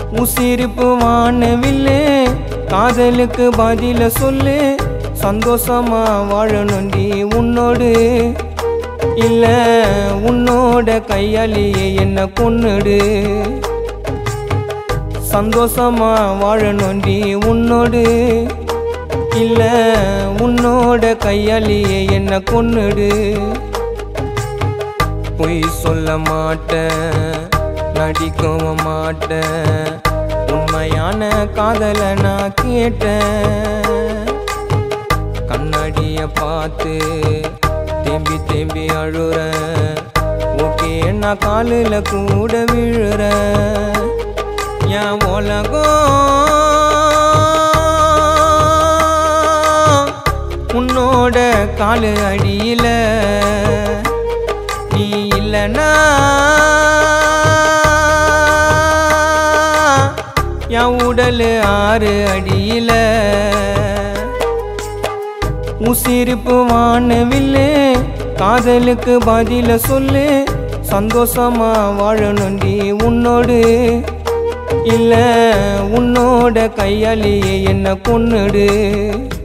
உசிரிப்பு வானவில்லே காதலுக்கு பதில சொல்லு சந்தோஷமா வாழணுண்டி உன்னோடு இல்ல உன்னோட கையாலேயே என்ன கொன்னுடு சந்தோஷமா வாழணுண்டி உன்னோடு இல்ல உன்னோட கையாலேயே என்ன கொன்னுடு பொய் சொல்ல மாட்டேன் நடிக்கவும் மாட்டேன் உண்மையான காதலை நான் கேட்டேன் கண்ணாடிய பார்த்து தேம்பி தேம்பி அழுறேன் ஓகே நான் காலில் கூட விழுறேன் என் உலகம் உன்னோட காலு அடியில நீ இல்லனா என் உடல் ஆறு அடியில உசிரிப்பு வானவில்லே காதலுக்கு பதில சொல்லு சந்தோஷமா வாழணுண்டி உன்னோடு இல்ல உன்னோட கையாலேயே என்ன கொன்னுடு